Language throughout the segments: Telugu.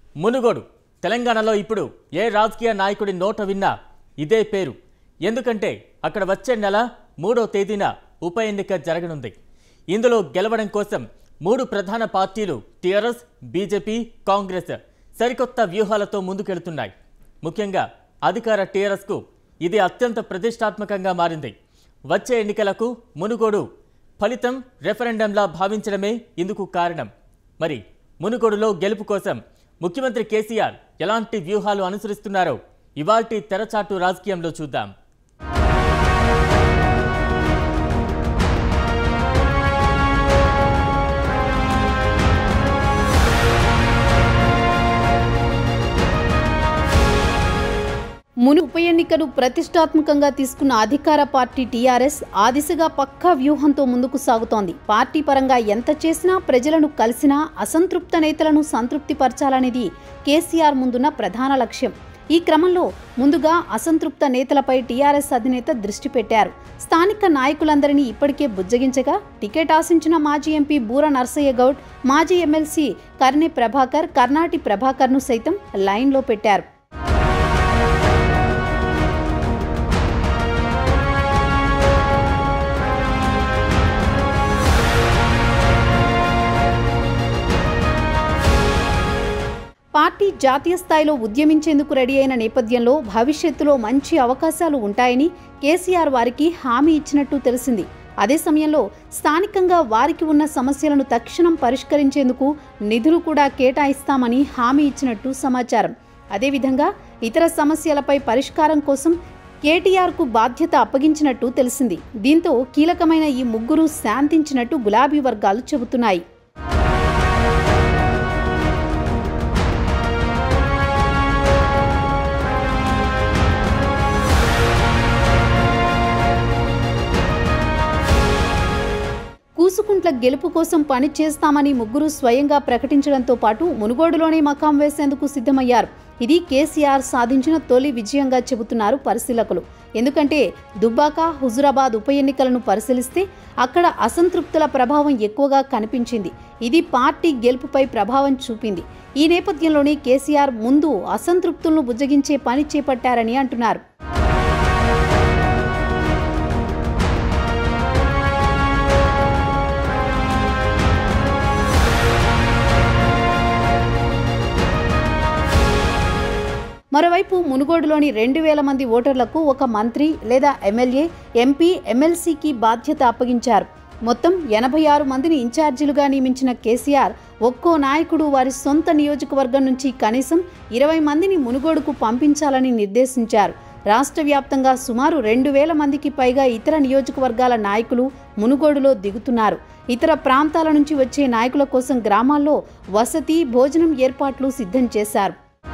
మునుగోడు తెలంగాణలో ఇప్పుడు ఏ రాజకీయ నాయకుడి నోట విన్నా ఇదే పేరు ఎందుకంటే అక్కడ వచ్చే నెల మూడో తేదీన ఉప ఎన్నిక జరగనుంది ఇందులో గెలవడం కోసం మూడు ప్రధాన పార్టీలు టీఆర్ఎస్ బీజేపీ కాంగ్రెస్ సరికొత్త వ్యూహాలతో ముందుకెళ్తున్నాయి ముఖ్యంగా అధికార టీఆర్ఎస్కు ఇది అత్యంత ప్రతిష్టాత్మకంగా మారింది వచ్చే ఎన్నికలకు మునుగోడు ఫలితం రెఫరెండంలా భావించడమే ఇందుకు కారణం మరి మునుగోడులో గెలుపు కోసం ముఖ్యమంత్రి కేసీఆర్ ఎలాంటి వ్యూహాలు అనుసరిస్తున్నారో ఇవాల్టి తెరచాటు రాజకీయంలో చూద్దాం మును ఉప ఎన్నికను ప్రతిష్టాత్మకంగా తీసుకున్న అధికార పార్టీ టీఆర్ఎస్ ఆ దిశగా పక్కా వ్యూహంతో ముందుకు సాగుతోంది పార్టీ పరంగా ఎంత చేసినా ప్రజలను కలిసినా అసంతృప్త నేతలను సంతృప్తిపరచాలనేది కేసీఆర్ ముందున్న ప్రధాన లక్ష్యం ఈ క్రమంలో ముందుగా అసంతృప్త నేతలపై టీఆర్ఎస్ అధినేత దృష్టి పెట్టారు స్థానిక నాయకులందరినీ ఇప్పటికే బుజ్జగించగా టికెట్ ఆశించిన మాజీ ఎంపీ బూర నర్సయ్య గౌడ్ మాజీ ఎమ్మెల్సీ కర్నె ప్రభాకర్ కర్ణాటి ప్రభాకర్ను సైతం లైన్లో పెట్టారు పార్టీ జాతీయ స్థాయిలో ఉద్యమించేందుకు రెడీ అయిన నేపథ్యంలో భవిష్యత్తులో మంచి అవకాశాలు ఉంటాయని కేసీఆర్ వారికి హామీ ఇచ్చినట్టు తెలిసింది అదే సమయంలో స్థానికంగా వారికి ఉన్న సమస్యలను తక్షణం పరిష్కరించేందుకు నిధులు కూడా కేటాయిస్తామని హామీ ఇచ్చినట్టు సమాచారం అదేవిధంగా ఇతర సమస్యలపై పరిష్కారం కోసం కేటీఆర్కు బాధ్యత అప్పగించినట్టు తెలిసింది దీంతో కీలకమైన ఈ ముగ్గురు శాంతించినట్టు గులాబీ వర్గాలు చెబుతున్నాయి కూసుకుంట్ల గెలుపు కోసం పని చేస్తామని ముగ్గురు స్వయంగా ప్రకటించడంతో పాటు మునుగోడులోనే మకాం వేసేందుకు సిద్ధమయ్యారు ఇది కేసీఆర్ సాధించిన తొలి విజయంగా చెబుతున్నారు పరిశీలకులు ఎందుకంటే దుబ్బాక హుజురాబాద్ ఉప ఎన్నికలను పరిశీలిస్తే అక్కడ అసంతృప్తుల ప్రభావం ఎక్కువగా కనిపించింది ఇది పార్టీ గెలుపుపై ప్రభావం చూపింది ఈ నేపథ్యంలోనే కేసీఆర్ ముందు అసంతృప్తులను బుజ్జగించే పని చేపట్టారని అంటున్నారు మరోవైపు మునుగోడులోని రెండు వేల మంది ఓటర్లకు ఒక మంత్రి లేదా ఎమ్మెల్యే ఎంపీ ఎమ్మెల్సీకి బాధ్యత అప్పగించారు మొత్తం ఎనభై ఆరు మందిని ఇన్ఛార్జీలుగా నియమించిన కేసీఆర్ ఒక్కో నాయకుడు వారి సొంత నియోజకవర్గం నుంచి కనీసం ఇరవై మందిని మునుగోడుకు పంపించాలని నిర్దేశించారు రాష్ట్ర వ్యాప్తంగా సుమారు రెండు వేల మందికి పైగా ఇతర నియోజకవర్గాల నాయకులు మునుగోడులో దిగుతున్నారు ఇతర ప్రాంతాల నుంచి వచ్చే నాయకుల కోసం గ్రామాల్లో వసతి భోజనం ఏర్పాట్లు సిద్ధం చేశారు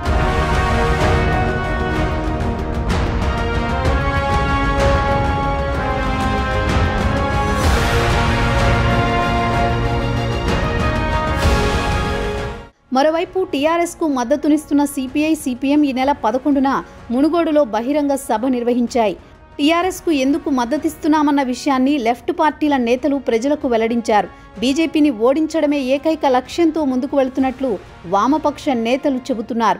మరోవైపు టీఆర్ఎస్కు మద్దతునిస్తున్న సిపిఐ సిపిఎం ఈ నెల పదకొండున మునుగోడులో బహిరంగ సభ నిర్వహించాయి టీఆర్ఎస్కు ఎందుకు మద్దతిస్తున్నామన్న విషయాన్ని లెఫ్ట్ పార్టీల నేతలు ప్రజలకు వెల్లడించారు బీజేపీని ఓడించడమే ఏకైక లక్ష్యంతో ముందుకు వెళుతున్నట్లు వామపక్ష నేతలు చెబుతున్నారు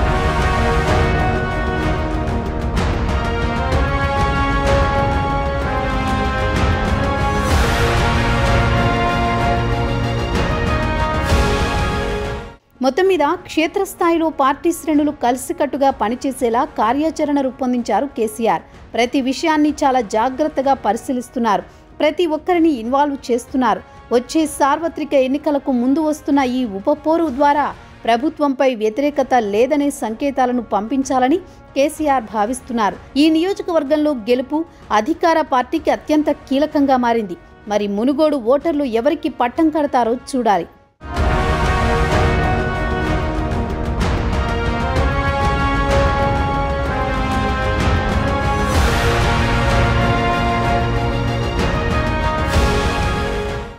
మొత్తం మీద క్షేత్రస్థాయిలో పార్టీ శ్రేణులు కలిసికట్టుగా పనిచేసేలా కార్యాచరణ రూపొందించారు కేసీఆర్ ప్రతి విషయాన్ని చాలా జాగ్రత్తగా పరిశీలిస్తున్నారు ప్రతి ఒక్కరిని ఇన్వాల్వ్ చేస్తున్నారు వచ్చే సార్వత్రిక ఎన్నికలకు ముందు వస్తున్న ఈ ఉపపోరు ద్వారా ప్రభుత్వంపై వ్యతిరేకత లేదనే సంకేతాలను పంపించాలని కేసీఆర్ భావిస్తున్నారు ఈ నియోజకవర్గంలో గెలుపు అధికార పార్టీకి అత్యంత కీలకంగా మారింది మరి మునుగోడు ఓటర్లు ఎవరికి పట్టం కడతారో చూడాలి